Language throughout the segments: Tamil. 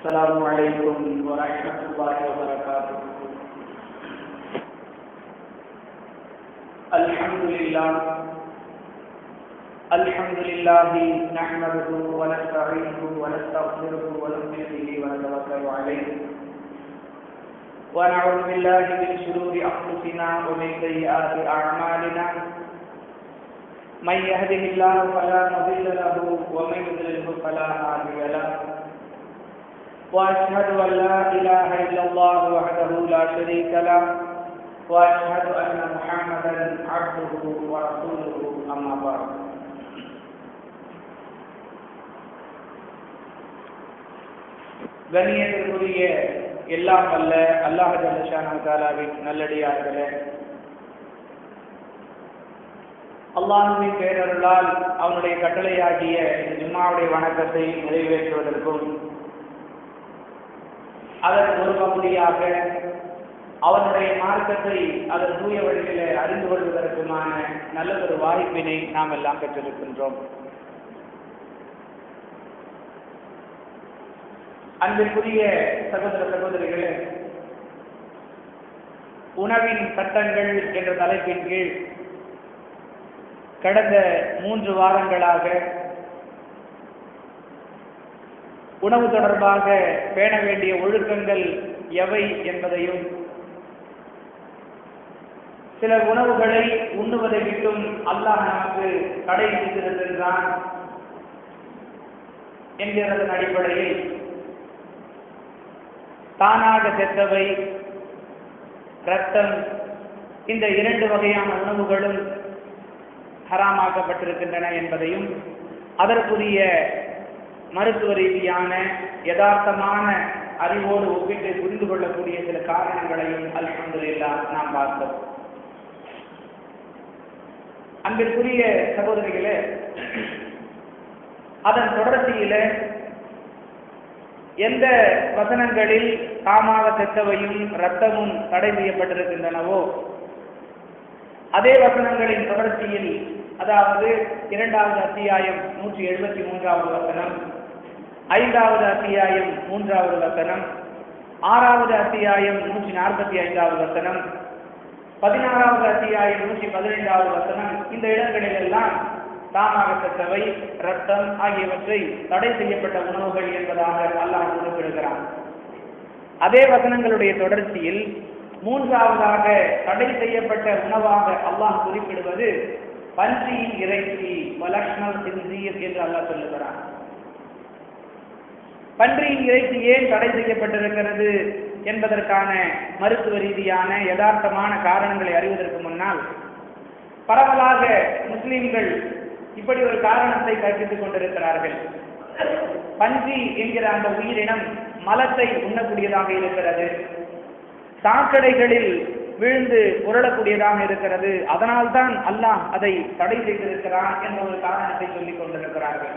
السلام عليكم ورحمة الله وبركاته الحمد لله الحمد لله نحمده ونستعينه ونستغفره ونؤمن به ونتوكل عليه ونعوذ بالله من شرور انفسنا ومن سيئات اعمالنا من يهده الله فلا مضل له ومن يضلله فلا هادي له واشهد ان لا اله الا الله وحده لا شريك له واشهد ان محمدا عبده ورسوله اما بعد கண்ணியத்திற்குரிய எல்லாம் அல்ல அல்லாஹ் ஜல்லஷானு தாலாவின் நல்லடியார்களே அல்லாஹுவின் பேரருளால் அவனுடைய கட்டளையாகிய இந்த ஜும்மாவுடைய வணக்கத்தை நிறைவேற்றுவதற்கும் அதன் ஒரு பகுதியாக அவனுடைய மார்க்கத்தை அதன் தூய வழியில அறிந்து கொள்வதற்குமான நல்லதொரு வாய்ப்பினை நாம் எல்லாம் பெற்றிருக்கின்றோம் அன்பிற்குரிய சகோதர சகோதரிகளே உணவின் சட்டங்கள் என்ற தலைப்பின் கீழ் கடந்த மூன்று வாரங்களாக உணவு தொடர்பாக பேண வேண்டிய ஒழுக்கங்கள் எவை என்பதையும் சில உணவுகளை உண்ணுவதை விட்டும் அல்லாஹ் நமக்கு தடை விதித்திருக்கின்றான் என்கிறதன் அடிப்படையில் தானாக செத்தவை ரத்தம் இந்த இரண்டு வகையான உணவுகளும் ஹராமாக்கப்பட்டிருக்கின்றன என்பதையும் அதற்குரிய மருத்துவ ரீதியான யதார்த்தமான அறிவோடு ஒப்பிட்டு புரிந்து கொள்ளக்கூடிய சில காரணங்களையும் அல்ஹம்துலில்லா நாம் பார்த்தோம் அன்பிற்குரிய சகோதரிகளே அதன் தொடர்ச்சியில எந்த வசனங்களில் தாமாக செத்தவையும் இரத்தமும் தடை செய்யப்பட்டிருக்கின்றனவோ அதே வசனங்களின் தொடர்ச்சியில் அதாவது இரண்டாவது அத்தியாயம் நூற்றி எழுபத்தி மூன்றாவது வசனம் ஐந்தாவது அத்தியாயம் மூன்றாவது வசனம் ஆறாவது அத்தியாயம் நூற்றி நாற்பத்தி ஐந்தாவது வசனம் பதினாறாவது அத்தியாயம் நூற்றி பதினைந்தாவது வசனம் இந்த இடங்களில் எல்லாம் தாமாக செத்தவை ரத்தம் ஆகியவற்றை தடை செய்யப்பட்ட உணவுகள் என்பதாக அல்லாஹ் குறிப்பிடுகிறான் அதே வசனங்களுடைய தொடர்ச்சியில் மூன்றாவதாக தடை செய்யப்பட்ட உணவாக அல்லாஹ் குறிப்பிடுவது பன்றியின் இறைச்சி வலக்ஷ்மல் சிந்தீர் என்று அல்லாஹ் சொல்லுகிறான் பன்றியின் இறைச்சி ஏன் தடை செய்யப்பட்டிருக்கிறது என்பதற்கான மருத்துவ ரீதியான யதார்த்தமான காரணங்களை அறிவதற்கு முன்னால் பரவலாக முஸ்லிம்கள் இப்படி ஒரு காரணத்தை கற்பித்துக் கொண்டிருக்கிறார்கள் பன்றி என்கிற அந்த உயிரினம் மலத்தை உண்ணக்கூடியதாக இருக்கிறது சாக்கடைகளில் விழுந்து புரளக்கூடியதாக இருக்கிறது அதனால்தான் அல்லாஹ் அதை தடை செய்திருக்கிறான் என்ற ஒரு காரணத்தை சொல்லிக் கொண்டிருக்கிறார்கள்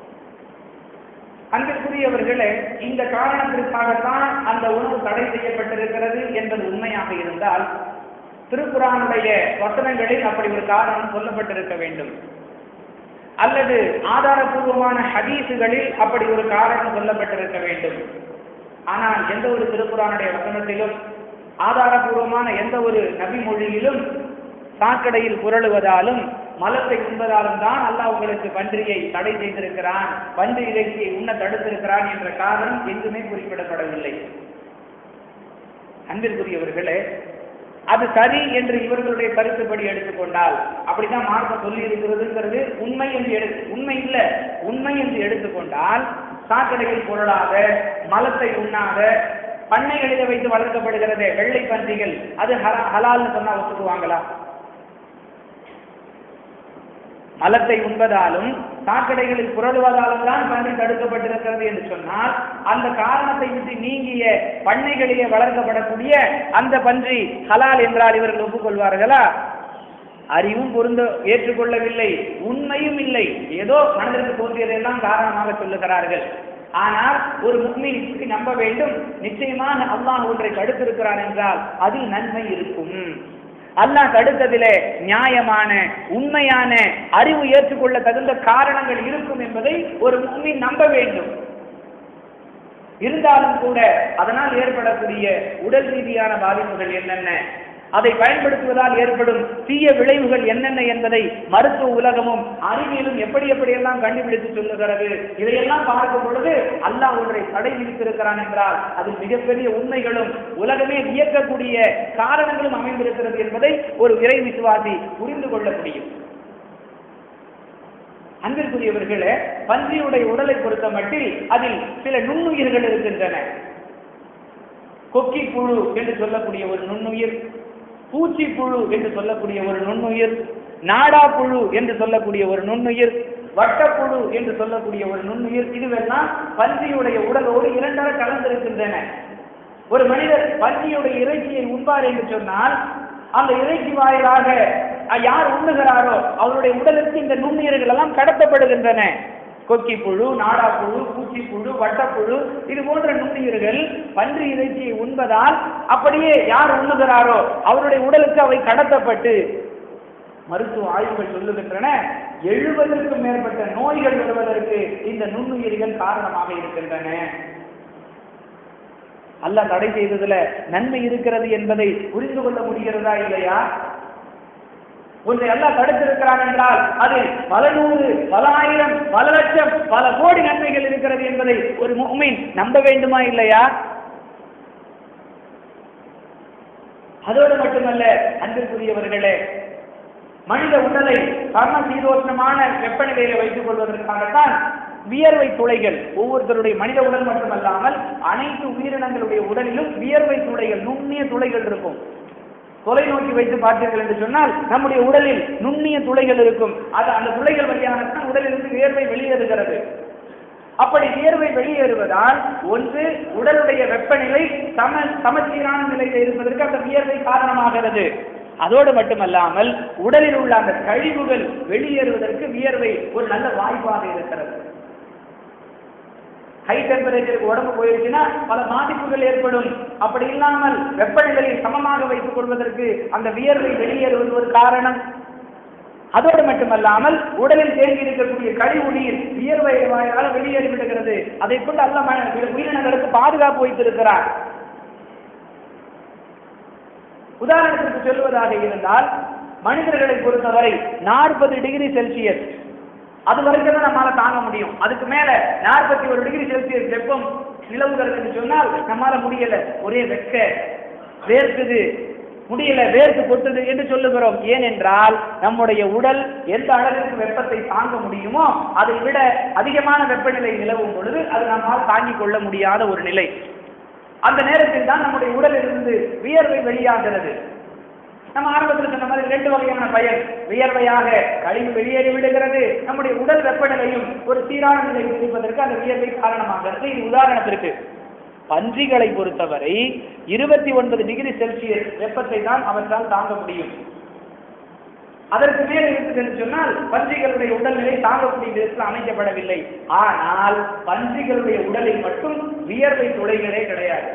அன்பிற்குரியவர்களே இந்த காரணத்திற்காகத்தான் அந்த உணவு தடை செய்யப்பட்டிருக்கிறது என்பது உண்மையாக இருந்தால் திருக்குறானுடைய வசனங்களில் அப்படி ஒரு காரணம் சொல்லப்பட்டிருக்க வேண்டும் அல்லது ஆதாரபூர்வமான ஹதீசுகளில் அப்படி ஒரு காரணம் சொல்லப்பட்டிருக்க வேண்டும் ஆனால் எந்த ஒரு திருக்குறானுடைய வசனத்திலும் ஆதாரபூர்வமான எந்த ஒரு நபி மொழியிலும் சாக்கடையில் புரளுவதாலும் மலத்தை உண்பதாலும் தான் அல்லாஹ் உங்களுக்கு பன்றியை தடை செய்திருக்கிறான் பன்றி இறைச்சியை உண்ண தடுத்திருக்கிறான் என்ற காரணம் எங்குமே குறிப்பிடப்படவில்லை அன்பிற்குரியவர்களே அது சரி என்று இவர்களுடைய கருத்துப்படி எடுத்துக்கொண்டால் அப்படிதான் மார்க்கம் சொல்லி இருக்கிறதுங்கிறது உண்மை என்று எடு உண்மை இல்லை உண்மை என்று எடுத்துக்கொண்டால் சாக்கடையில் பொருளாக மலத்தை உண்ணாத பண்ணைகளில வைத்து வளர்க்கப்படுகிறது வெள்ளை பன்றிகள் அது ஹலால்னு சொன்னா ஒத்துக்குவாங்களா மலத்தை உண்பதாலும் சாக்கடைகளில் புரளுவதாலும் தான் பன்றி தடுக்கப்பட்டிருக்கிறது என்று சொன்னால் அந்த காரணத்தை விட்டு நீங்கிய பண்ணைகளிலே வளர்க்கப்படக்கூடிய அந்த பன்றி ஹலால் என்றால் இவர்கள் ஒப்புக்கொள்வார்களா அறிவும் பொருந்த ஏற்றுக்கொள்ளவில்லை உண்மையும் இல்லை ஏதோ மனதிற்கு தோன்றியதெல்லாம் காரணமாக சொல்லுகிறார்கள் ஆனால் ஒரு முக்மீனுக்கு நம்ப வேண்டும் நிச்சயமாக அல்லாஹ் ஒன்றை தடுத்திருக்கிறான் என்றால் அதில் நன்மை இருக்கும் அல்லாஹ் தடுத்ததிலே நியாயமான உண்மையான அறிவு ஏற்றுக்கொள்ள தகுந்த காரணங்கள் இருக்கும் என்பதை ஒரு முக்மீன் நம்ப வேண்டும் இருந்தாலும் கூட அதனால் ஏற்படக்கூடிய உடல் ரீதியான பாதிப்புகள் என்னென்ன அதை பயன்படுத்துவதால் ஏற்படும் தீய விளைவுகள் என்னென்ன என்பதை மருத்துவ உலகமும் அறிவியலும் எப்படி எப்படியெல்லாம் கண்டுபிடித்து சொல்லுகிறது இதையெல்லாம் பார்க்கும் பொழுது அல்லாஹ் ஒன்றை தடை விதித்திருக்கிறான் என்றால் அது மிகப்பெரிய உண்மைகளும் உலகமே வியக்கக்கூடிய காரணங்களும் அமைந்திருக்கிறது என்பதை ஒரு இறை விசுவாசி புரிந்து கொள்ள முடியும் அன்பிற்குரியவர்களே பன்றியுடைய உடலை பொறுத்த மட்டில் அதில் சில நுண்ணுயிர்கள் இருக்கின்றன கொக்கி புழு என்று சொல்லக்கூடிய ஒரு நுண்ணுயிர் பூச்சி புழு என்று சொல்லக்கூடிய ஒரு நுண்ணுயிர் நாடா புழு என்று சொல்லக்கூடிய ஒரு நுண்ணுயிர் வட்டப்புழு என்று சொல்லக்கூடிய ஒரு நுண்ணுயிர் இதுவெல்லாம் பன்றியுடைய உடலோடு இரண்டர கலந்திருக்கின்றன ஒரு மனிதர் பன்றியுடைய இறைச்சியை உண்பார் என்று சொன்னால் அந்த இறைச்சி வாயிலாக அஹ், யார் உண்ணுகிறாரோ அவருடைய உடலுக்கு இந்த நுண்ணுயிர்கள் எல்லாம் கடத்தப்படுகின்றன கொக்கி புழு நாடாப்புழு பூச்சிப்புழு வட்டப்புழு இது போன்ற நுண்ணுயிர்கள் பன்றி இறைச்சியை உண்பதால் அப்படியே யார் உண்ணுகிறாரோ அவருடைய உடலுக்கு அவை கடத்தப்பட்டு மருத்துவ ஆய்வுகள் சொல்லுகின்றன எழுபதற்கும் மேற்பட்ட நோய்கள் வருவதற்கு இந்த நுண்ணுயிர்கள் காரணமாக இருக்கின்றன அல்லாஹ் தடை செய்ததுல நன்மை இருக்கிறது என்பதை புரிந்து கொள்ள முடிகிறதா இல்லையா ஒன்றை அல்லாஹ் தடுத்திருக்கிறான் என்றால் அது பல நூறு பல ஆயிரம் பல லட்சம் பல கோடி நன்மைகள் இருக்கிறது என்பதை ஒரு முஃமின் நம்ப வேண்டுமா இல்லையா அதோடு மட்டுமல்ல அன்பிற்குரியவர்களே மனித உடலை சர்ம சீதோஷ்ணமான வெப்பநிலையில வைத்துக் கொள்வதற்காகத்தான் வியர்வை துளைகள் ஒவ்வொருத்தருடைய மனித உடல் மட்டுமல்லாமல் அனைத்து உயிரினங்களுடைய உடலிலும் வியர்வை துளைகள் நுண்ணிய துளைகள் இருக்கும் தொலைநோக்கி வைத்து பார்த்தீர்கள் என்று சொன்னால் நம்முடைய உடலில் நுண்ணிய துளைகள் இருக்கும் அது அந்த துளைகள் வழியாகத்தான் உடலிலிருந்து வியர்வை வெளியேறுகிறது அப்படி வியர்வை வெளியேறுவதால் ஒன்று உடலுடைய வெப்பநிலை சம சமச்சீரான நிலையில் இருப்பதற்கு அந்த வியர்வை காரணமாகிறது அதோடு மட்டுமல்லாமல் உடலில் உள்ள அந்த கழிவுகள் வெளியேறுவதற்கு வியர்வை ஒரு நல்ல வாய்ப்பாக இருக்கிறது ஹை டெம்பரேச்சருக்கு உடம்பு போயிருச்சுன்னா பல பாதிப்புகள் ஏற்படும் அப்படி இல்லாமல் வெப்பநிலையை சமமாக வைத்துக் கொள்வதற்கு அந்த வியர்வை வெளியேறுவது ஒரு காரணம் அதோடு மட்டுமல்லாமல் உடலில் தேங்கி இருக்கக்கூடிய கழிவு நீர் வியர்வை வாயிலாக வெளியேறி விடுகிறது அதை கொண்டு அல்ல ம- உயிரினங்களுக்கு பாதுகாப்பு வைத்திருக்கிறார் உதாரணத்திற்கு சொல்வதாக இருந்தால் மனிதர்களை பொறுத்தவரை நாற்பது டிகிரி செல்சியஸ் அது வரைக்கும் தான் நம்மால தாங்க முடியும் அதுக்கு மேல நாற்பத்தி ஒரு டிகிரி செல்சியஸ் வெப்பம் நிலவுகிறதுன்னு சொன்னால் நம்மால முடியல ஒரே வெக்க வேர்க்குது முடியல வேர்த்து கொட்டுது என்று சொல்லுகிறோம் ஏனென்றால் நம்முடைய உடல் எந்த அளவிற்கு வெப்பத்தை தாங்க முடியுமோ அதை விட அதிகமான வெப்பநிலை நிலவும் பொழுது அது நம்மால் தாங்கிக் கொள்ள முடியாத ஒரு நிலை அந்த நேரத்தில் தான் நம்முடைய உடலிலிருந்து வியர்வை வெளியாகிறது நம்ம ஆரம்பத்தில் சொன்ன மாதிரி ரெண்டு வகையான பயன் வியர்வையாக கழிவு வெளியேறி விடுகிறது நம்முடைய உடல் வெப்பநிலையும் ஒரு சீரான நிலையில் இருப்பதற்கு அந்த வியர்வை காரணமாகிறது இது உதாரணத்திற்கு பன்றிகளை பொறுத்தவரை இருபத்தி ஒன்பது டிகிரி செல்சியஸ் வெப்பத்தை தான் அவற்றால் தாங்க முடியும் அதற்கு மேல் இருக்குது என்று சொன்னால் பன்றிகளுடைய உடல்நிலை தாங்கக்கூடிய விதத்தில் அமைக்கப்படவில்லை ஆனால் பன்றிகளுடைய உடலில் மட்டும் வியர்வை துளைகளே கிடையாது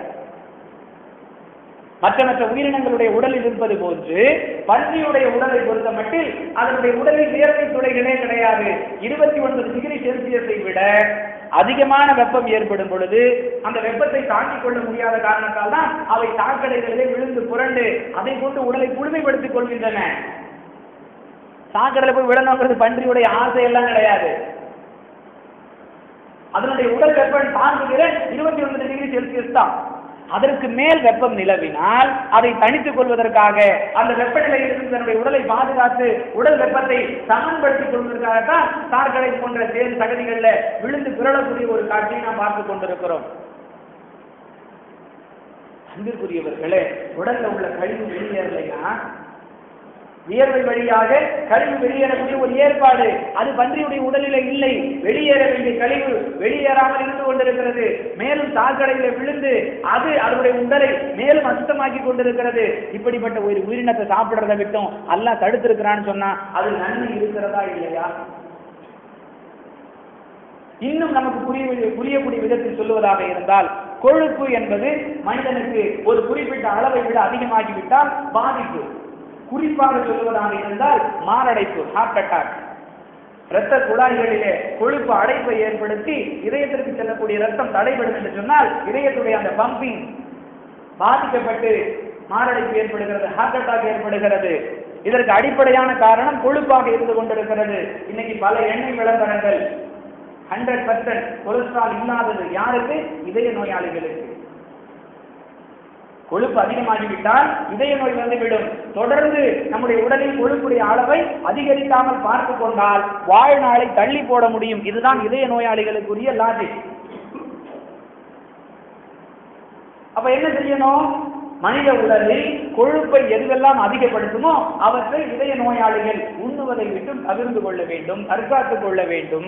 மற்ற மற்ற உயிரினங்களுடைய உடலில் இருப்பது போன்று பன்றியுடைய உடலை பொறுத்த மட்டில் அதனுடைய உடலில் வியர்வை துளைகளே கிடையாது இருபத்தி ஒன்பது டிகிரி செல்சியஸை விட அதிகமான வெப்பம் ஏற்படும் பொழுது அந்த வெப்பத்தை தாங்கிக் கொள்ள முடியாத காரணத்தால் தான் அவை சாக்கடைகளிலே விழுந்து புரண்டு அதை கொண்டு உடலை குளுமைப்படுத்திக் கொள்கின்றன சாக்கடையில போய் விழணுங்கிறது பன்றியுடைய ஆசை எல்லாம் கிடையாது அதனுடைய உடல் வெப்பம் தாங்குகிற இருபத்தி ஒன்பது டிகிரி செல்சியஸ் தான் அதற்கு மேல் வெப்பம் நிலவினால் அதை தணித்துக் கொள்வதற்காக அந்த வெப்பநிலையிலிருந்து தன்னுடைய உடலை பாதுகாத்து உடல் வெப்பத்தை சமன்படுத்திக் கொள்வதற்காகத்தான் சார்கடை போன்ற தேர் தகுதிகளில் விழுந்து பிறழக்கூடிய ஒரு காட்சியை நாம் பார்த்துக் கொண்டிருக்கிறோம் அன்பிற்குரியவர்களே உடல்ல உள்ள கழிவு வெளியேறலைன்னா வியர்வை வழியாக கழிவு வெளியேறக்கூடிய ஒரு ஏற்பாடு அது பன்றியுடைய உடலிலே இல்லை வெளியேற வேண்டிய கழிவு வெளியேறாமல் இருந்து கொண்டிருக்கிறது மேலும் சாக்கடையில விழுந்து அது அதனுடைய உடலை மேலும் அசுத்தமாக்கி கொண்டிருக்கிறது இப்படிப்பட்ட ஒரு உயிரினத்தை சாப்பிடுறதை விட்டும் அல்லாஹ் தடுத்திருக்கிறான்னு சொன்னா அது நன்மை இருக்கிறதா இல்லையா இன்னும் நமக்கு புரிய புரியக்கூடிய விதத்தில் சொல்லுவதாக இருந்தால் கொழுப்பு என்பது மனிதனுக்கு ஒரு குறிப்பிட்ட அளவை விட இரத்த குழாய்களிலே கொழுப்பு அடைப்பை ஏற்படுத்தி இதயத்திற்கு செல்லக்கூடிய ரத்தம் தடைபடும் என்று சொன்னால் இதயத்துடைய அந்த பம்பிங் பாதிக்கப்பட்டு மாரடைப்பு ஏற்படுகிறது ஹார்ட் அட்டாக் ஏற்படுகிறது இதற்கு அடிப்படையான காரணம் கொழுப்பாக இருந்து கொண்டிருக்கிறது இன்னைக்கு பல எண்ணெய் விளம்பரங்கள் ஹண்ட்ரட் பர்சன்ட் கொலஸ்ட்ரால் இல்லாதது யாருக்கு இதய நோயாளிகளுக்கு கொழுப்பு அதிகமாகிவிட்டால் இதய நோய் வந்துவிடும் தொடர்ந்து நம்முடைய உடலில் கொழுப்புடைய அளவை அதிகரிக்காமல் பார்த்து கொண்டால் வாழ்நாளை தள்ளி போட முடியும் இதுதான் இதய நோயாளிகளுக்குரிய லாஜிக் அப்ப என்ன செய்யணும் மனித உடலில் கொழுப்பை எதுவெல்லாம் அதிகப்படுத்துமோ அவற்றை இதய நோயாளிகள் உண்ணுவதை விட்டு பகிர்ந்து கொள்ள வேண்டும் தற்காத்துக் கொள்ள வேண்டும்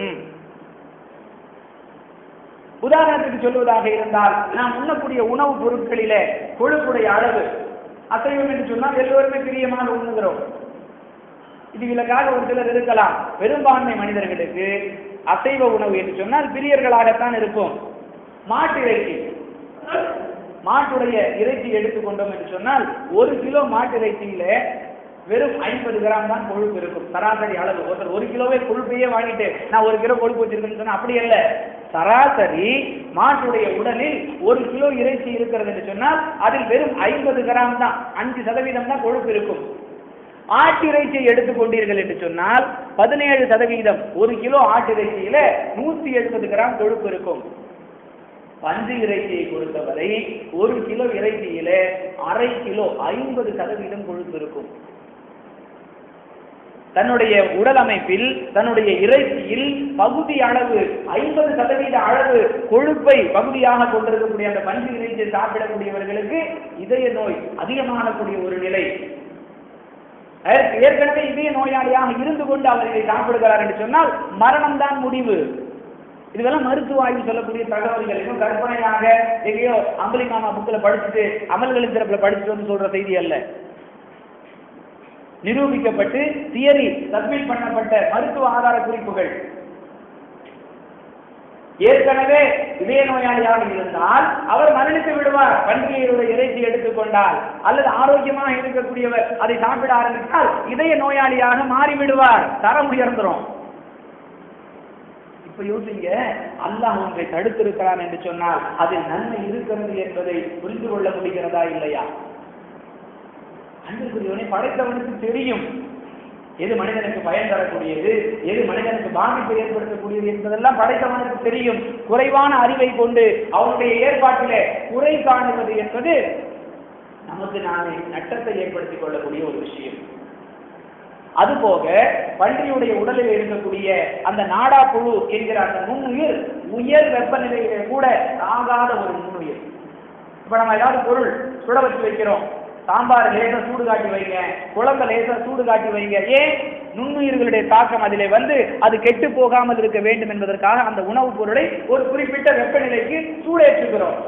உதாரணத்துக்கு சொல்வதாக இருந்தால் நாம் உண்ணக்கூடிய உணவுப் பொருட்களிலே கொழுப்புடைய அளவு அசைவம் என்று சொன்னால் எல்லோருமே பிரியமாக உண்ணுகிறோம் இது விலக்காக ஒரு சிலர் இருக்கலாம் பெரும்பான்மை மனிதர்களுக்கு அசைவ உணவு என்று சொன்னால் பிரியர்களாகத்தான் இருப்போம் மாட்டு இறைச்சி மாட்டுடைய இறைச்சி எடுத்துக்கொண்டோம் என்று சொன்னால் ஒரு கிலோ மாட்டு இறைச்சியில வெறும் ஐம்பது கிராம் தான் கொழுப்பு இருக்கும் சராசரி அளவு ஒருத்தர் ஒரு கிலோவே கொழுப்பையே வாங்கிட்டு நான் ஒரு கிலோ கொழுப்பு வச்சிருக்கேன்னு சொன்னா அப்படி அல்ல சராசரி மாட்டுடைய உடலில் ஒரு கிலோ இறைச்சி இருக்கிறது என்று சொன்னால் அதில் வெறும் ஐம்பது கிராம் தான் அஞ்சு சதவீதம் தான் கொழுப்பு இருக்கும் ஆட்டிறைச்சியை எடுத்துக்கொண்டீர்கள் என்று சொன்னால் பதினேழு சதவீதம் ஒரு கிலோ ஆட்டிறைச்சியில நூத்தி எழுபது கிராம் கொழுப்பு இருக்கும் பஞ்சு இறைச்சியை பொறுத்தவரை ஒரு கிலோ இறைச்சியில அரை கிலோ ஐம்பது சதவீதம் கொழுப்பு இருக்கும் தன்னுடைய உடல் அமைப்பில் தன்னுடைய இறைச்சியில் பகுதி அளவு ஐம்பது சதவீத அளவு கொழுப்பை பகுதியாக கொண்டிருக்கக்கூடிய அந்த பஞ்சு இறைச்சியை சாப்பிடக்கூடியவர்களுக்கு இதய நோய் அதிகமாகக்கூடிய ஒரு நிலை அதற்கு ஏற்கனவே இதய நோயாளியாக இருந்து கொண்டு அவர் இதை சாப்பிடுகிறார் என்று சொன்னால் மரணம் தான் முடிவு இதெல்லாம் மருத்துவ ஆய்வு சொல்லக்கூடிய தகவல்கள் இன்னும் கற்பனையாக எங்கேயோ அம்பலி மாமா புக்கில் படிச்சுட்டு அமல்களின் சிறப்பில் படிச்சுட்டு வந்து சொல்ற செய்தி அல்ல நிரூபிக்கப்பட்டு தியரி சப்மிட் பண்ணப்பட்ட மருத்துவ ஆதார குறிப்புகள் ஏற்கனவே இதய நோயாளியாக இருந்தால் அவர் மரணித்து விடுவார் பண்டிகையுடைய இறைச்சி எடுத்துக்கொண்டால் அல்லது ஆரோக்கியமாக இருக்கக்கூடியவர் அதை சாப்பிட ஆரம்பித்தால் இதய நோயாளியாக மாறி விடுவார் தரம் உயர்ந்துரும் இப்ப யோசிங்க அல்லாஹ் ஒன்றை தடுத்திருக்கிறான் என்று சொன்னால் அதில் நன்மை இருக்கிறது என்பதை புரிந்து கொள்ள முடிகிறதா இல்லையா அன்புக்குரியவனை படைத்தவனுக்கு தெரியும் எது மனிதனுக்கு பயன் தரக்கூடியது எது மனிதனுக்கு பாதிப்பை ஏற்படுத்தக்கூடியது என்பதெல்லாம் படைத்தவனுக்கு தெரியும் குறைவான அறிவை கொண்டு அவனுடைய ஏற்பாட்டிலே குறை காணுவது என்பது நமக்கு நாமே நட்டத்தை ஏற்படுத்திக் கொள்ளக்கூடிய ஒரு விஷயம் அதுபோக பன்றியுடைய உடலில் இருக்கக்கூடிய அந்த நாடா புழு என்கிற அந்த நுண்ணுயிர் உயர் வெப்பநிலையிலே கூட தாங்காத ஒரு நுண்ணுயிர் இப்ப நம்ம ஏதாவது பொருள் சுட வச்சு வைக்கிறோம் சாம்பார் லேசா சூடு காட்டி வைங்க குழம்ப லேசா சூடு காட்டி வைங்க ஏன் நுண்ணுயிர்களுடைய தாக்கம் அதிலே வந்து அது கெட்டு போகாமல் இருக்க வேண்டும் என்பதற்காக அந்த உணவுப் பொருளை ஒரு குறிப்பிட்ட வெப்பநிலைக்கு சூடேற்றுகிறோம்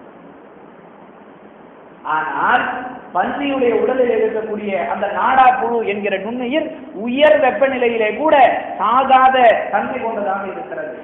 ஆனால் பன்றியுடைய உடலில் இருக்கக்கூடிய அந்த நாடா புழு என்கிற நுண்ணுயிர் உயர் வெப்பநிலையிலே கூட சாகாத தன்மை கொண்டதாக இருக்கிறது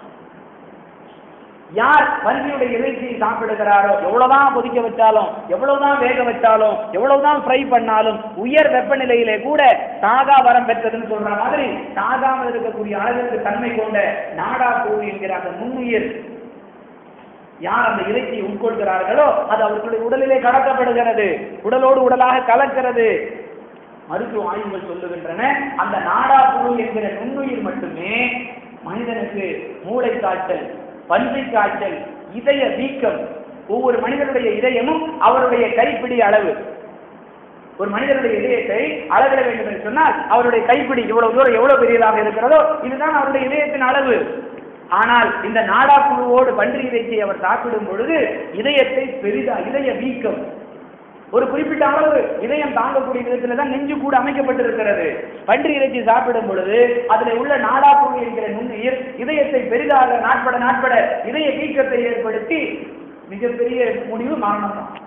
யார் பன்றியுடைய இறைச்சியை சாப்பிடுகிறாரோ எவ்வளவுதான் கொதிக்க வச்சாலும் எவ்வளவுதான் வேக வச்சாலும் எவ்வளவுதான் ஃப்ரை பண்ணாலும் உயர் வெப்பநிலையிலே கூட சாகா வரம் பெற்றதுன்னு சொல்ற மாதிரி சாகாமல் இருக்கக்கூடிய அளவிற்கு தன்மை கொண்ட நாடா புழு என்கிற அந்த நுண்ணுயிர் யார் அந்த இறைச்சியை உட்கொள்கிறார்களோ அது அவர்களுடைய உடலிலே கலக்கப்படுகிறது உடலோடு உடலாக கலக்கிறது மருத்துவ ஆய்வுகள் சொல்லுகின்றன அந்த நாடா புழு என்கிற நுண்ணுயிர் மட்டுமே மனிதனுக்கு மூளை காய்ச்சல் பன்றி காய்ச்சல் இதய வீக்கம் ஒவ்வொரு மனிதனுடைய இதயமும் அவருடைய கைப்பிடி அளவு ஒரு மனிதனுடைய இதயத்தை அளவிட வேண்டும் என்று சொன்னால் அவருடைய கைப்பிடி இவ்வளவு தூரம் எவ்வளவு பெரியதாக இருக்கிறதோ இதுதான் அவருடைய இதயத்தின் அளவு ஆனால் இந்த நாடா புழுவோடு பன்றி இறைச்சியை அவர் சாப்பிடும் பொழுது இதயத்தை பெரிதா இதய வீக்கம் ஒரு குறிப்பிட்ட அளவு இதயம் தாங்கக்கூடிய விதத்துல தான் நெஞ்சு கூட அமைக்கப்பட்டிருக்கிறது பன்றி இறைச்சி சாப்பிடும் பொழுது அதுல உள்ள நாடா புழு என்கிற நுண்ணுயிர் இதயத்தை பெரிதாக நாட்பட நாட்பட இதய வீக்கத்தை ஏற்படுத்தி மிகப்பெரிய முடிவு மரணம் தான்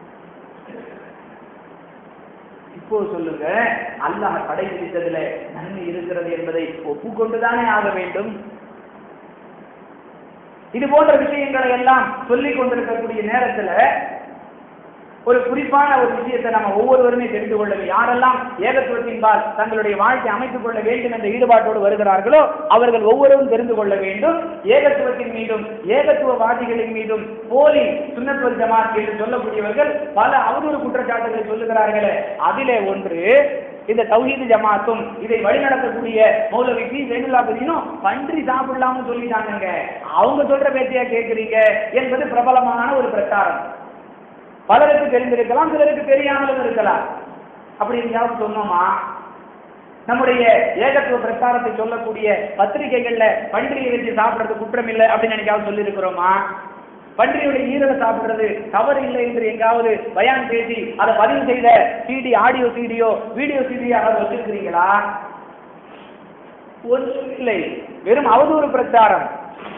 இப்போ சொல்லுங்க அல்லாஹ் படை விதித்ததுல நன்மை இருக்கிறது என்பதை ஒப்புக்கொண்டுதானே ஆக வேண்டும் இது போன்ற விஷயங்களை எல்லாம் சொல்லிக் கொண்டிருக்கக்கூடிய நேரத்துல ஒரு குறிப்பான ஒரு விஷயத்தை நம்ம ஒவ்வொருவருமே தெரிந்து கொள்ள வேண்டும். யாரெல்லாம் ஏகத்துவத்தின்பால் தங்களுடைய வாழ்க்கை அமைத்துக் கொள்ள வேண்டும் என்ற ஈடுபாட்டோடு வருகிறார்களோ அவர்கள் ஒவ்வொருவரும் தெரிந்து கொள்ள வேண்டும் ஏகத்துவத்தின் மீதும் ஏகத்துவவாதிகளின் மீதும் போலி சுண்ணத்துவல் ஜமாத் என்று சொல்லக்கூடியவர்கள் பல அவதூறு குற்றச்சாட்டுகளை சொல்லுகிறார்களே அதிலே ஒன்று இந்த தௌஹீது ஜமாத்தும் இதை வழிநடத்தக்கூடிய மௌலவி பி ஜெயினுல்லாபதினும் பன்றி சாப்பிடலாம்னு சொல்லிட்டாங்க அவங்க சொல்ற பேச்சையா கேட்குறீங்க என்பது பிரபலமான ஒரு பிரச்சாரம் பலருக்கு தெரிந்திருக்கலாம் சிலருக்கு தெரியாமலும் இருக்கலாம் அப்படி எங்கேயாவது சொன்னோமா நம்முடைய ஏகத்துவ பிரச்சாரத்தை சொல்லக்கூடிய பத்திரிகைகள்ல பன்றி இறைச்சி சாப்பிடுறது குற்றம் இல்லை அப்படின்னு என்னைக்காவது சொல்லி இருக்கிறோமா பன்றியுடைய ஈரலை சாப்பிடுறது தவறு இல்லை என்று எங்காவது பயான் பேசி அதை பதிவு செய்த சிடி ஆடியோ சிடியோ வீடியோ சிடியோ யாராவது வச்சிருக்கிறீங்களா ஒன்றும் இல்லை வெறும் அவதூறு பிரச்சாரம்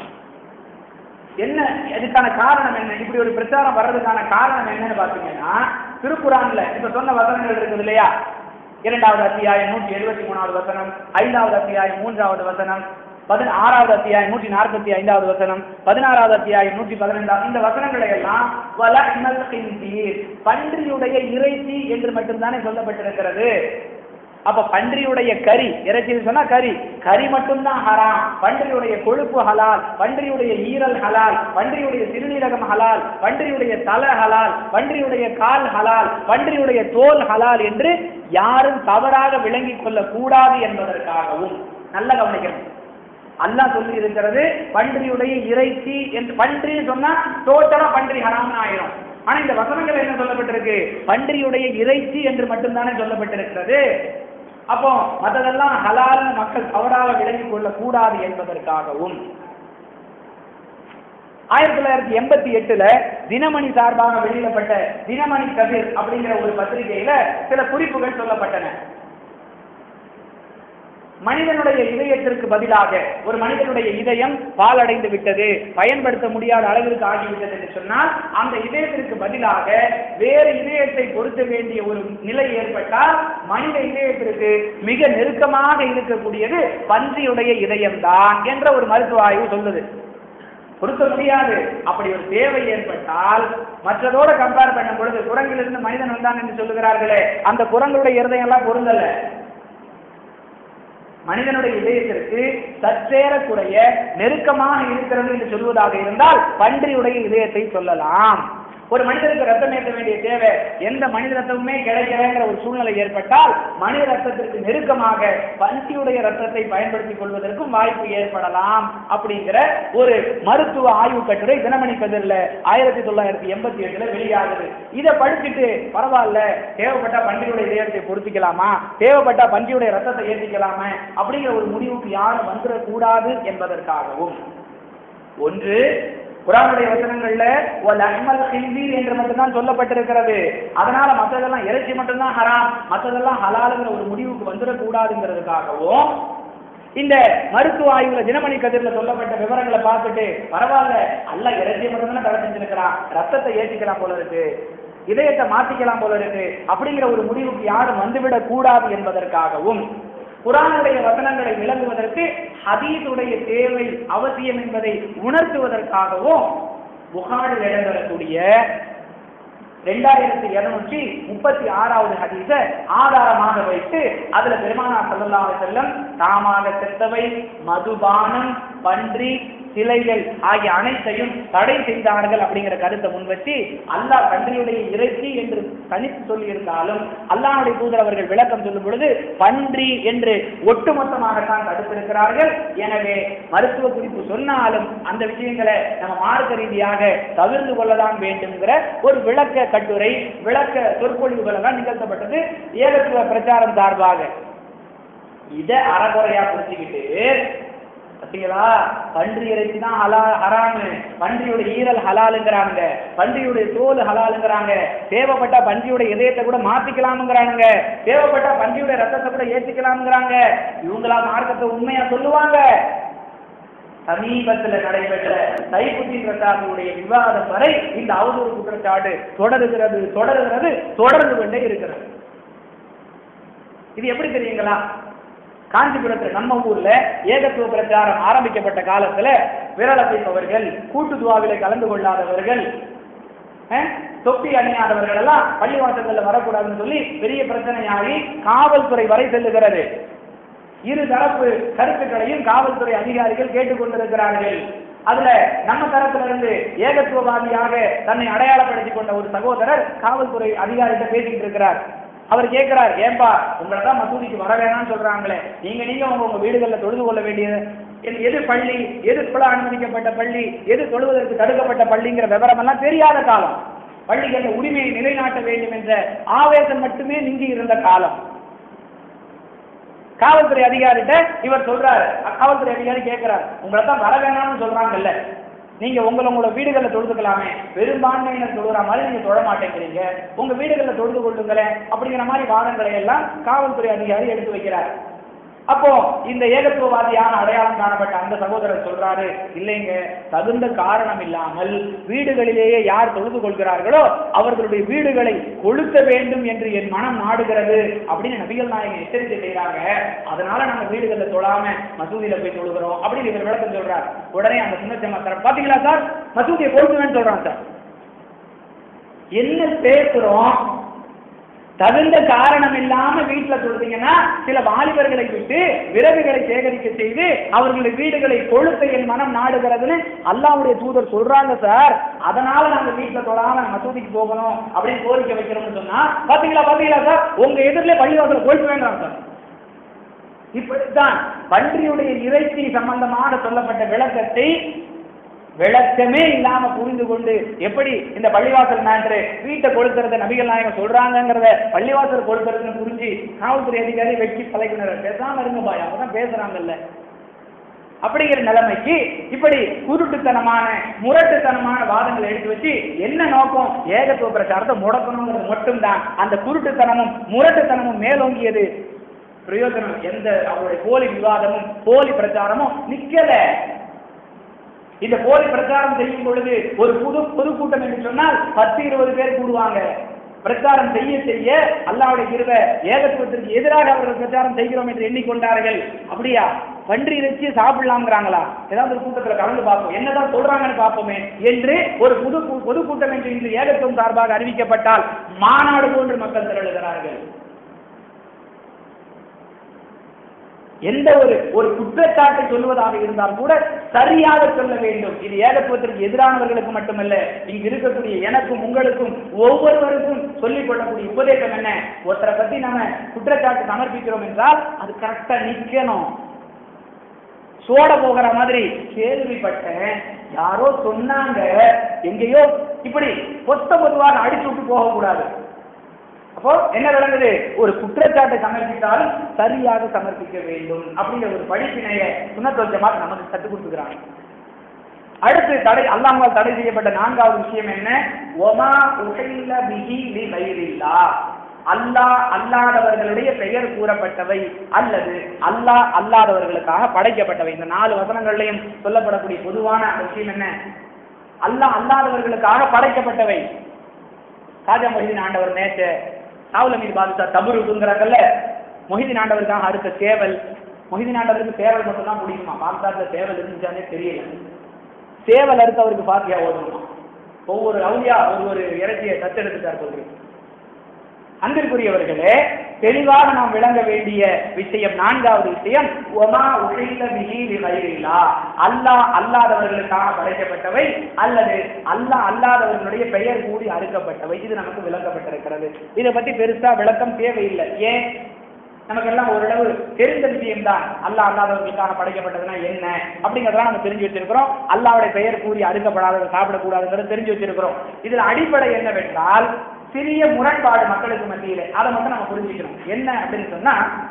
என்ன இதுக்கான காரணம் என்ன இப்படி ஒரு பிரச்சாரம் வர்றதுக்கான காரணம் என்னன்னு பாத்தீங்கன்னா திருக்குறான்ல இப்ப சொன்ன வசனங்கள் இருக்குது இல்லையா இரண்டாவது அத்தியாயம் நூற்றி எழுபத்தி மூணாவது வசனம் ஐந்தாவது அத்தியாயம் மூன்றாவது வசனம் பதின ஆறாவது அத்தியாயம் நூற்றி நாற்பத்தி ஐந்தாவது வசனம் பதினாறாவது அத்தியாயம் நூற்றி பதினைந்தாவது இந்த வசனங்களை எல்லாம் வலஹ்மல் ஹிந்தீர் பன்றியுடைய இறைச்சி என்று மட்டும்தானே சொல்லப்பட்டிருக்கிறது அப்ப பன்றியுடைய கறி இறைச்சி சொன்னா கறி கறி மட்டும்தான் ஹராம் பன்றியுடைய கொழுப்பு ஹலால் பன்றியுடைய ஈரல் ஹலால் பன்றியுடைய சிறுநீரகம் ஹலால் பன்றியுடைய தலை ஹலால் பன்றியுடைய கால் ஹலால் பன்றியுடைய தோல் ஹலால் என்று யாரும் தவறாக விளங்கிக் கொள்ளக் கூடாது என்பதற்காகவும் நல்ல கவனிக்கணும் அல்லாஹ் சொல்லி இருக்கிறது பன்றியுடைய இறைச்சி என்று பன்றி சொன்னா டோட்டலா பன்றி ஹராம்னு ஆயிரும் ஆனா இந்த வசனங்கள் என்ன சொல்லப்பட்டிருக்கு பன்றியுடைய இறைச்சி என்று மட்டும்தானே சொல்லப்பட்டிருக்கிறது அப்போ மற்றதெல்லாம் ஹலால்னு மக்கள் தவறாக விளங்கிக் கொள்ளக் கூடாது என்பதற்காகவும் ஆயிரத்தி தொள்ளாயிரத்தி எண்பத்தி எட்டுல தினமணி சார்பாக வெளியிடப்பட்ட தினமணி கதிர் அப்படிங்கிற ஒரு பத்திரிகையில சில குறிப்புகள் சொல்லப்பட்டன மனிதனுடைய இதயத்திற்கு பதிலாக ஒரு மனிதனுடைய இதயம் பாலடைந்து விட்டது பயன்படுத்த முடியாத அளவிற்கு ஆகிவிட்டது என்று சொன்னால் அந்த இதயத்திற்கு பதிலாக வேறு இதயத்தை பொருத்த வேண்டிய ஒரு நிலை ஏற்பட்டால் மனித இதயத்திற்கு மிக நெருக்கமாக இருக்கக்கூடியது பன்றியுடைய இதயம்தான் என்ற ஒரு மருத்துவ ஆய்வு சொல்லுது பொருத்த முடியாது அப்படி ஒரு தேவை ஏற்பட்டால் மற்றதோட கம்பேர் பண்ணும் பொழுது குரங்கிலிருந்து மனிதன் வந்தான் என்று சொல்லுகிறார்களே அந்த குரங்களுடைய இருதயம் எல்லாம் பொருந்தல்ல மனிதனுடைய இதயத்திற்கு சற்றேறக்குறைய நெருக்கமாக இருக்கிறது என்று சொல்வதாக இருந்தால் பன்றியுடைய இதயத்தை சொல்லலாம் ஒரு மனிதனுக்கு ரத்தம் ஏற்ற வேண்டிய தேவை எந்த மனித ரத்தமுமே கிடைக்கலங்கிற ஒரு சூழ்நிலை ஏற்பட்டால் மனித ரத்தத்திற்கு நெருக்கமாக பன்றியுடைய ரத்தத்தை பயன்படுத்திக் கொள்வதற்கும் வாய்ப்பு ஏற்படலாம் அப்படிங்கிற ஒரு மருத்துவ ஆய்வு கட்டுரை தினமணி கதிரில் ஆயிரத்தி தொள்ளாயிரத்தி எண்பத்தி எட்டுல வெளியாகுது இதை படிச்சுட்டு பரவாயில்ல தேவைப்பட்டா பன்றியுடைய இதயத்தை பொருத்திக்கலாமா தேவைப்பட்டா பன்றியுடைய ரத்தத்தை ஏற்றிக்கலாமா அப்படிங்கிற ஒரு முடிவுக்கு யாரும் வந்துடக்கூடாது என்பதற்காகவும் ஒன்று குரானுடைய வசனங்கள்ல ஒல் அஹ்மல் ஹிந்தீர் என்று மட்டும்தான் சொல்லப்பட்டிருக்கிறது அதனால மற்றதெல்லாம் இறைச்சி மட்டும்தான் ஹராம் மற்றதெல்லாம் ஹலாலுங்கிற ஒரு முடிவுக்கு வந்துடக்கூடாதுங்கிறதுக்காகவும் இந்த மருத்துவ ஆய்வுல தினமணி கதிரில் சொல்லப்பட்ட விவரங்களை பார்த்துட்டு பரவாயில்ல அல்ல இறைச்சி மட்டும்தானே தடை செஞ்சிருக்கிறான் ரத்தத்தை ஏற்றிக்கலாம் போல இருக்கு இதயத்தை மாத்திக்கலாம் போல இருக்கு அப்படிங்கிற ஒரு முடிவுக்கு யாரும் வந்துவிடக் கூடாது என்பதற்காகவும் குரானுடைய வசனங்களை விளங்குவதற்கு ஹதீஸுடைய தேவை அவசியம் என்பதை உணர்த்துவதற்காகவும் புகாரில் இடம்பெறக்கூடிய ரெண்டாயிரத்தி இருநூற்றி முப்பத்தி ஆறாவது ஹதீஸ ஆதாரமாக வைத்து அதுல பெருமானா சல்லல்லாஹு அலைஹி வஸல்லம் தாமாக செத்தவை மதுபானம் பன்றி சிலைகள் ஆகிய அனைத்தையும் தடை செய்தார்கள் அப்படிங்கிற கருத்தை முன்வச்சு அல்லாஹ் பன்றியுடைய இறைச்சி என்று தனித்து சொல்லி இருந்தாலும் அல்லாஹ்வுடைய தூதர் அவர்கள் விளக்கம் சொல்லும் பொழுது பன்றி என்று ஒட்டுமொத்தமாகத்தான் தடுத்திருக்கிறார்கள் எனவே மருத்துவ குறிப்பு சொன்னாலும் அந்த விஷயங்களை நம்ம மார்க்க ரீதியாக தவிர்த்து கொள்ளதான் வேண்டும்ங்கிற ஒரு விளக்க கட்டுரை விளக்க சொற்பொழிவுகள் எல்லாம் நிகழ்த்தப்பட்டது ஏகத்துவ பிரச்சாரம் சார்பாக இதை அறகுறையா புரிஞ்சுக்கிட்டு பார்த்தீங்களா பன்றி இறைச்சி தான் ஹலா ஹராமு பன்றியோட ஈரல் ஹலாலுங்கிறாங்க பன்றியுடைய தோல் ஹலாலுங்கிறாங்க தேவைப்பட்டா பன்றியோட இதயத்தை கூட மாத்திக்கலாம்ங்கிறானுங்க தேவைப்பட்டா பன்றியோட ரத்தத்தை கூட ஏற்றிக்கலாம்ங்கிறாங்க இவங்களா மார்க்கத்தை உண்மையா சொல்லுவாங்க சமீபத்தில் நடைபெற்ற தைப்புத்தி பிரசாதியுடைய விவாதம் வரை இந்த அவதூறு குற்றச்சாட்டு தொடருகிறது தொடருகிறது தொடர்ந்து கொண்டே இருக்கிறது இது எப்படி தெரியுங்களா காஞ்சிபுரத்துல நம்ம ஊர்ல ஏகத்துவ பிரச்சாரம் ஆரம்பிக்கப்பட்ட காலத்துல விரலசைப்பவர்கள் கூட்டு துவாவிலே கலந்து கொள்ளாதவர்கள் அஹ், தொப்பி அணியாதவர்கள் எல்லாம் பள்ளிவாசல்கள்ல வரக்கூடாதுன்னு சொல்லி பெரிய பிரச்சனையாகி காவல்துறை வரை செல்லுகிறது இரு தரப்பு கருத்துக்களையும் காவல்துறை அதிகாரிகள் கேட்டுக்கொண்டிருக்கிறார்கள் அதுல நம்ம தரத்துல இருந்து ஏகத்துவவாதியாக தன்னை அடையாளப்படுத்திக் கொண்ட ஒரு சகோதரர் காவல்துறை அதிகாரிகிட்ட பேசிக்கிட்டு இருக்கிறார் அவர் கேட்கிறார் ஏன்பா உங்களை தான் மசூதிக்கு வர வேணாம்னு சொல்றாங்களே நீங்க நீங்க உங்க உங்க வீடுகளில் தொழுது கொள்ள வேண்டியது எது- எது பள்ளி எது தொழ அனுமதிக்கப்பட்ட பள்ளி எது தொழுவதற்கு தடுக்கப்பட்ட பள்ளிங்கிற விவரம் எல்லாம் தெரியாத காலம் பள்ளிகளில் உரிமையை நிலைநாட்ட வேண்டும் என்ற ஆவேசம் மட்டுமே நீங்கி இருந்த காலம் காவல்துறை அதிகாரிட்ட இவர் சொல்றாரு அ- காவல்துறை அதிகாரி கேட்கிறார் உங்களை தான் வர வேணாம்னு சொல்றாங்கல்ல நீங்க உங்களை உங்களோட வீடுகளில் தொழுதுக்கலாமே பெரும்பான்மையினர் தொழுகிற மாதிரி நீங்க தொழ மாட்டேங்கிறீங்க உங்க வீடுகளில் தொழுது கொள்ளுங்களேன் அப்படிங்கிற மாதிரி வாதங்களை எல்லாம் காவல்துறை அதிகாரி எடுத்து வைக்கிறார் அப்போ இந்த ஏகத்துவவாதியான அடையாளம் காணப்பட்ட அந்த சகோதரர் சொல்றாரு இல்லைங்க தகுந்த காரணம் இல்லாமல் வீடுகளிலேயே யார் தொழுது கொள்கிறார்களோ அவர்களுடைய வீடுகளை கொளுத்த வேண்டும் என்று என் மனம் நாடுகிறது அப்படின்னு நபிகள் நாயகன் எச்சரிக்கை செய்றாங்க அதனால நம்ம வீடுகளில் தொழாம மசூதியில போய் தொழுகிறோம் அப்படின்னு இவர் விளக்கம் சொல்றார் உடனே அந்த சின்னச்சம்மா பாத்தீங்களா சார் மசூதியை கொளுத்துவேன்னு சொல்றான் சார் என்ன பேசுறோம் தகுந்த காரணம் இல்லாம வீட்டுல சொல்றீங்கன்னா சில வாலிபர்களை விட்டு விறகுகளை சேகரிக்க செய்து அவர்களுடைய வீடுகளை கொளுத்த என் மனம் நாடுகிறதுன்னு அல்லாவுடைய தூதர் சொல்றாங்க சார் அதனால நாங்க வீட்டுல தொழாம மசூதிக்கு போகணும் அப்படின்னு கோரிக்கை வைக்கிறோம்னு சொன்னா பாத்தீங்களா பாத்தீங்களா சார் உங்க எதிரிலே பள்ளிவாசல கொளுத்த வேண்டாம் சார் இப்படித்தான் பன்றியுடைய இறைச்சி சம்பந்தமாக சொல்லப்பட்ட விளக்கத்தை விளக்கமே இல்லாம புரிந்து கொண்டு எப்படி இந்த பள்ளிவாசல் மேட்ரு வீட்டை கொளுத்துறத நபிகள் நாயகம் சொல்றாங்கங்கிறத பள்ளிவாசல் கொளுத்துறதுன்னு புரிஞ்சு காவல்துறை அதிகாரி வெட்டி தலைக்குனர் பேசாம இருங்க பாய் அவங்க தான் பேசுறாங்கல்ல அப்படிங்கிற நிலைமைக்கு இப்படி குருட்டுத்தனமான முரட்டுத்தனமான வாதங்களை எடுத்து வச்சு என்ன நோக்கம் ஏகத்துவ பிரச்சாரத்தை முடக்கணுங்கிறது மட்டும்தான் அந்த குருட்டுத்தனமும் முரட்டுத்தனமும் மேலோங்கியது பிரயோஜனம் எந்த அவருடைய போலி விவாதமும் போலி பிரச்சாரமும் நிக்கல இந்த போலி பிரச்சாரம் செய்யும் பொழுது ஒரு புது பொதுக்கூட்டம் என்று சொன்னால் பத்து இருபது பேர் கூடுவாங்க பிரச்சாரம் செய்ய செய்ய அல்லாவுடைய கிருப ஏகத்துவத்திற்கு எதிராக அவர்கள் பிரச்சாரம் செய்கிறோம் என்று எண்ணிக்கொண்டார்கள் அப்படியா பன்றி இறைச்சி சாப்பிடலாம்ங்கிறாங்களா ஏதாவது ஒரு கூட்டத்தில் கலந்து பார்ப்போம் என்னதான் சொல்றாங்கன்னு பார்ப்போமே என்று ஒரு புது கூ- பொதுக்கூட்டம் என்று இன்று ஏகத்துவம் சார்பாக அறிவிக்கப்பட்டால் மாநாடு போன்று மக்கள் திரளுகிறார்கள் எந்த ஒரு ஒரு குற்றச்சாட்டை சொல்வதாக இருந்தால் கூட சரியாக சொல்ல வேண்டும் இது ஏகத்துவத்திற்கு எதிரானவர்களுக்கு மட்டுமல்ல இங்கு இருக்கக்கூடிய எனக்கும் உங்களுக்கும் ஒவ்வொருவருக்கும் சொல்லிக் கொள்ளக்கூடிய உபதேசம் என்ன ஒருத்தரை பத்தி நம்ம குற்றச்சாட்டு சமர்ப்பிக்கிறோம் என்றால் அது கரெக்டா நிக்கணும் சோட போகிற மாதிரி கேள்விப்பட்டேன் யாரோ சொன்னாங்க எங்கேயோ இப்படி பொத்த பொதுவாக அடிச்சு விட்டு போகக்கூடாது அப்போ என்ன விளங்குது ஒரு குற்றச்சாட்டை சமர்ப்பித்தாலும் சரியாக சமர்ப்பிக்க வேண்டும் அப்படிங்கிற ஒரு படிப்பினைய சுண்ணத்தோச்சமாக நமக்கு கற்றுக் கொடுத்துக்கிறாங்க அடுத்து தடை அல்லாஹ்வால் தடை செய்யப்பட்ட நான்காவது விஷயம் என்ன ஒமா உகைல பிஹி லி கைரில்லா அல்லாஹ் அல்லாதவர்களுடைய பெயர் கூறப்பட்டவை அல்லது அல்லாஹ் அல்லாதவர்களுக்காக படைக்கப்பட்டவை இந்த நாலு வசனங்கள்லையும் சொல்லப்படக்கூடிய பொதுவான அந்த விஷயம் என்ன அல்லாஹ் அல்லாதவர்களுக்காக படைக்கப்பட்டவை காஜா மொஹிதீன் ஆண்டவர் நேற்று சாவுல மீது பாதுஷா தபுருங்கிறாங்கல்ல மொஹிதீன் ஆண்டவருக்காக அடுத்த சேவல் மொஹிதீன் ஆண்டவருக்கு சேவல் மட்டும் தான் பிடிக்குமா பாக்தாத்ல சேவல் இருந்துச்சானே தெரியல சேவல் அறுத்து அவருக்கு பாத்தியா ஓடணுமா ஒவ்வொரு அவுலியா ஒரு ஒரு இறைச்சியை தத்தெடுத்துட்டார் சொல்றேன் அன்பிற்குரியவர்களே தெளிவாக நாம் விளங்க வேண்டிய விஷயம் நான்காவது விஷயம் ஒமா உழைத்த மிகி வயிறில்லா அல்லாஹ் அல்லாதவர்களுக்காக படைக்கப்பட்டவை அல்லது அல்லாஹ் அல்லாதவர்களுடைய பெயர் கூடி அறுக்கப்பட்டவை இது நமக்கு விளக்கப்பட்டிருக்கிறது இதை பத்தி பெருசா விளக்கம் தேவையில்லை ஏன் நமக்கெல்லாம் ஓரளவு தெரிந்த விஷயம்தான் அல்லாஹ் அல்லாதவர்களுக்காக படைக்கப்பட்டதுன்னா என்ன அப்படிங்கிறதெல்லாம் நம்ம தெரிஞ்சு வச்சிருக்கிறோம் அல்லாவுடைய பெயர் கூறி அறுக்கப்படாததை சாப்பிடக்கூடாதுங்கிறத தெரிஞ்சு வச்சிருக்கிறோம் இதுல அடிப்படை என்னவென்றால் சிறிய முரண்பாடு மக்களுக்கு மத்தியில அதை மட்டும் நம்ம புரிஞ்சுக்கணும் என்ன அப்படின்னு சொன்னா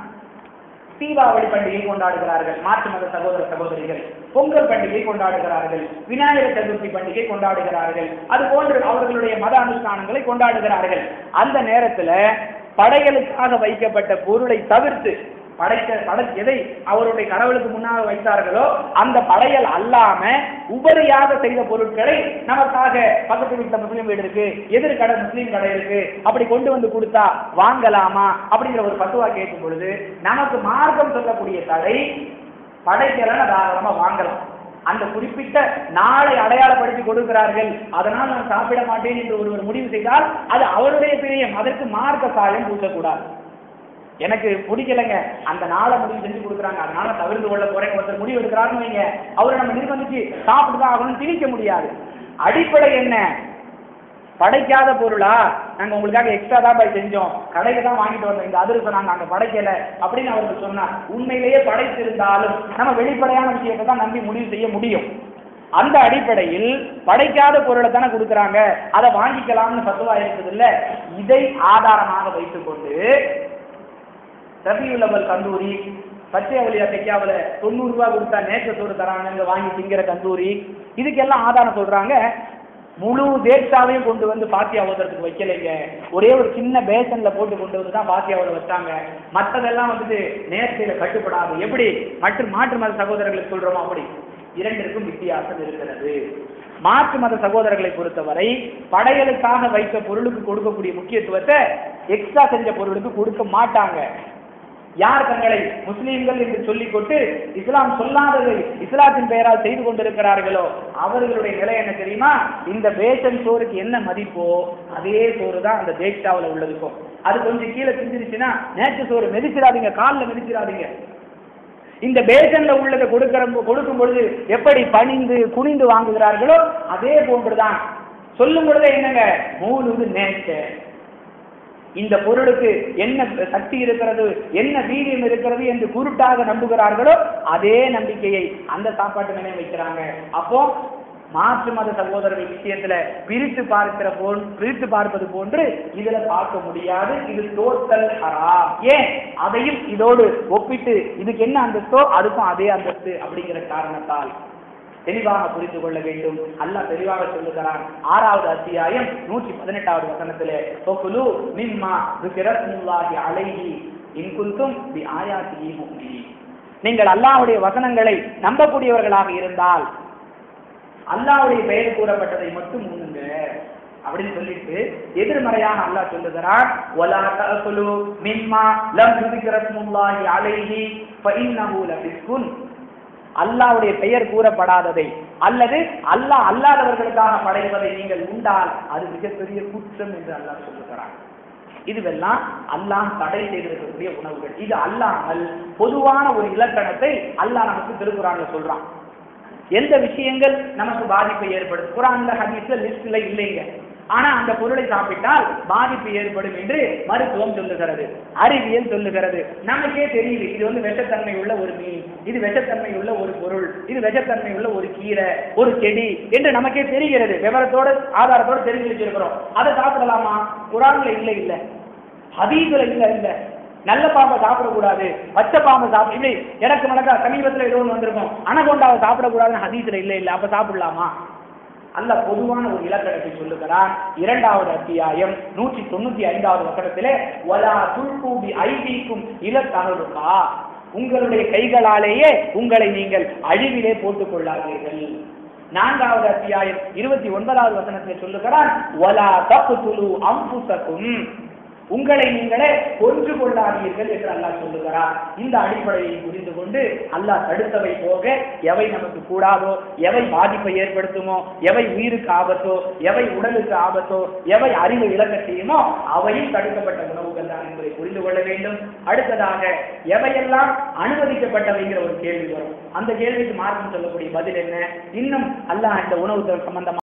தீபாவளி பண்டிகை கொண்டாடுகிறார்கள் மாற்று மத சகோதர சகோதரிகள் பொங்கல் பண்டிகை கொண்டாடுகிறார்கள் விநாயகர் சதுர்த்தி பண்டிகை கொண்டாடுகிறார்கள் அது போன்று அவர்களுடைய மத அனுஷ்டானங்களை கொண்டாடுகிறார்கள் அந்த நேரத்துல படைகளுக்காக வைக்கப்பட்ட பொருளை தவிர்த்து படைக்க படை எதை அவருடைய கடவுளுக்கு முன்னாக வைத்தார்களோ அந்த படையல் அல்லாம உபரியாக செய்த பொருட்களை நமக்காக பக்கத்து வீட்டுல முஸ்லீம் வீடு இருக்கு எதிர் கடை முஸ்லீம் கடை இருக்கு அப்படி கொண்டு வந்து கொடுத்தா வாங்கலாமா அப்படிங்கிற ஒரு பத்துவா கேட்கும் பொழுது நமக்கு மார்க்கம் சொல்லக்கூடிய தடை படைக்கலன்னு தாராளமா வாங்கலாம் அந்த குறிப்பிட்ட நாளை அடையாளப்படுத்தி கொடுக்கிறார்கள் அதனால் நான் சாப்பிட மாட்டேன் என்று ஒருவர் முடிவு செய்தால் அது அவருடைய பிரியம் அதற்கு மார்க்க சாயம் பூசக்கூடாது எனக்கு பிடிக்கலைங்க அந்த நாளை முடிவு செஞ்சு கொடுக்குறாங்க அதனால தவிர்த்து கொள்ள போறேன் ஒருத்தர் முடிவு எடுக்கிறாருன்னு வைங்க அவரை நம்ம நிர்பந்திச்சு சாப்பிட்டு தான் ஆகணும்னு திணிக்க முடியாது அடிப்படை என்ன படைக்காத பொருளா நாங்க உங்களுக்காக எக்ஸ்ட்ரா தான் போய் செஞ்சோம் கடையில தான் வாங்கிட்டு வந்தோம் இந்த அதிர்ஷ்டம் நாங்க அங்க படைக்கல அப்படின்னு அவருக்கு சொன்னார் உண்மையிலேயே படைத்திருந்தாலும் நம்ம வெளிப்படையான விஷயத்தை தான் நம்பி முடிவு செய்ய முடியும் அந்த அடிப்படையில் படைக்காத பொருளை தானே கொடுக்குறாங்க அதை வாங்கிக்கலாம்னு ஃபத்துவா இருக்குது இல்ல இதை ஆதாரமாக வைத்துக்கொண்டு ரபியுல்லவல் கந்தூரி பச்சை அவளியா தைக்காவல தொண்ணூறு ரூபாய் கொடுத்தா நேற்று சோறு தராங்க இங்க வாங்கி திங்கிற கந்தூரி இதுக்கெல்லாம் ஆதாரம் சொல்றாங்க முழு தேக்ஷாவையும் கொண்டு வந்து பாத்தியா ஓதுறதுக்கு வைக்கலைங்க ஒரே ஒரு சின்ன பேசன்ல போட்டு கொண்டு வந்து தான் பாத்தியாவோட வச்சாங்க மற்றதெல்லாம் வந்துட்டு நேர்த்தியில கட்டுப்படாது எப்படி மற்ற மாற்று மத சகோதரர்களுக்கு சொல்றோமோ அப்படி இரண்டிற்கும் வித்தியாசம் இருக்கிறது மாற்று மத சகோதரர்களை பொறுத்தவரை படையலுக்காக வைத்த பொருளுக்கு கொடுக்கக்கூடிய முக்கியத்துவத்தை எக்ஸ்ட்ரா செஞ்ச பொருளுக்கு கொடுக்க மாட்டாங்க யார் தங்களை முஸ்லீம்கள் என்று சொல்லிக்கொண்டு இஸ்லாம் சொல்லாததை இஸ்லாத்தின் பெயரால் செய்து கொண்டிருக்கிறார்களோ அவர்களுடைய நிலை என்ன தெரியுமா இந்த பேசன் சோறுக்கு என்ன மதிப்போ அதே சோறு தான் அந்த தேக்ஷாவில் உள்ளதுக்கும் அது கொஞ்சம் கீழே சிந்திருச்சுன்னா நேற்று சோறு மிதிச்சிடாதீங்க காலில் மிதிச்சிடாதீங்க இந்த பேசன்ல உள்ளதை கொடுக்கிற கொடுக்கும் பொழுது எப்படி பணிந்து குனிந்து வாங்குகிறார்களோ அதே போன்றுதான் சொல்லும் பொழுதே என்னங்க மூணுது நேச்சர் இந்த பொருளுக்கு என்ன சக்தி இருக்கிறது என்ன வீரியம் இருக்கிறது என்று குருட்டாக நம்புகிறார்களோ அதே நம்பிக்கையை அந்த சாப்பாட்டு மேலே வைக்கிறாங்க அப்போ மாற்று மத சகோதரர்கள் விஷயத்துல பிரித்து பார்க்கிற போல் பிரித்து பார்ப்பது போன்று இதுல பார்க்க முடியாது இது டோட்டல் ஹராம் ஏன் அதையும் இதோடு ஒப்பிட்டு இதுக்கு என்ன அந்தஸ்தோ அதுக்கும் அதே அந்தஸ்து அப்படிங்கிற காரணத்தால் தெளிவாக புரிந்து கொள்ள வேண்டும் அல்லாஹ் தெளிவாக சொல்லுகிறான் ஆறாவது அத்தியாயம் நூற்றி பதினெட்டாவது வசனத்திலே பொக்குலு மிம்மா துக்கிரஸ்முல்லாஹி அலைஹி இன்குந்தும் பி ஆயாத்திஹி முஃமினீன் நீங்கள் அல்லாஹ்வுடைய வசனங்களை நம்பக்கூடியவர்களாக இருந்தால் அல்லாஹ்வுடைய பெயர் கூறப்பட்டதை மட்டும் உண்ணுங்க அப்படின்னு சொல்லிட்டு எதிர்மறையாக அல்லாஹ் சொல்லுகிறான் வலா தஅகுலு மிம்மா லம் துக்கிரஸ்முல்லாஹி அலைஹி ஃபஇன்னஹு லபிஸ்குன் அல்லாவுடைய பெயர் கூறப்படாததை அல்லது அல்லாஹ் அல்லாதவர்களுக்காக படைப்பதை நீங்கள் உண்டால் அது மிகப்பெரிய குற்றம் என்று அல்லாஹ் சொல்லுகிறான் இதுவெல்லாம் அல்லாஹ் தடை செய்திருக்கக்கூடிய உணவுகள் இது அல்லாமல் பொதுவான ஒரு இலக்கணத்தை அல்லாஹ் நமக்கு திருக்குறான்ல சொல்றான் எந்த விஷயங்கள் நமக்கு பாதிப்பை ஏற்படுத்தும் குரான்ல ஹதீஸ்ல லிஸ்ட்ல இல்லைங்க ஆனா அந்த பொருளை சாப்பிட்டால் பாதிப்பு ஏற்படும் என்று மருத்துவம் சொல்லுகிறது அறிவியல் சொல்லுகிறது நமக்கே தெரியுது இது வந்து விஷத்தன்மை உள்ள ஒரு மீன் இது விஷத்தன்மை உள்ள ஒரு பொருள் இது விஷத்தன்மை உள்ள ஒரு கீரை ஒரு செடி என்று நமக்கே தெரிகிறது விவரத்தோட ஆதாரத்தோட தெரிஞ்சு வச்சிருக்கிறோம் அதை சாப்பிடலாமா குரான்ல இல்ல இல்ல ஹதீஸ்ல இல்ல இல்ல நல்ல பாம்பை சாப்பிடக்கூடாது பச்சை பாம்பை சாப்பிட இப்படி எனக்கு நடக்கா சமீபத்துல ஏதோ ஒன்று வந்திருக்கும் அனகொண்டாவை சாப்பிடக்கூடாதுன்னு ஹதீஸ்ல இல்ல இல்ல அப்ப சாப்பிடலாமா அல்ல பொதுவான ஒரு இலக்கணத்தை சொல்லுகிறான் இரண்டாவது அத்தியாயம் நூற்றி தொண்ணூத்தி ஐந்தாவது வசனத்திலே வலா துல்கூபி ஐதீக்கும் இலத்தகருக்கா உங்களுடைய கைகளாலேயே உங்களை நீங்கள் அழிவிலே போட்டுக் கொள்ளாதீர்கள் நான்காவது அத்தியாயம் இருபத்தி ஒன்பதாவது வசனத்தில் சொல்லுகிறான் வலா தப்புதுலு அம்புசக்கும் உங்களை நீங்களே கொன்று கொள்ளாதீர்கள் என்று அல்லாஹ் சொல்லுகிறார் இந்த அடிப்படையை புரிந்து கொண்டு அல்லாஹ் தடுத்தவை போக எவை நமக்கு கூடாதோ எவை பாதிப்பை ஏற்படுத்துமோ எவை உயிருக்கு ஆபத்தோ எவை உடலுக்கு ஆபத்தோ எவை அறிவை இழக்க செய்யுமோ அவையும் தடுக்கப்பட்ட உணவுகள் தான் என்பதை புரிந்து கொள்ள வேண்டும் அடுத்ததாக எவையெல்லாம் அனுமதிக்கப்பட்டவைங்கிற ஒரு கேள்வி வரும் அந்த கேள்விக்கு மார்க்கம் சொல்லக்கூடிய பதில் என்ன இன்னும் அல்லாஹ் இந்த உணவு சம்பந்தமாக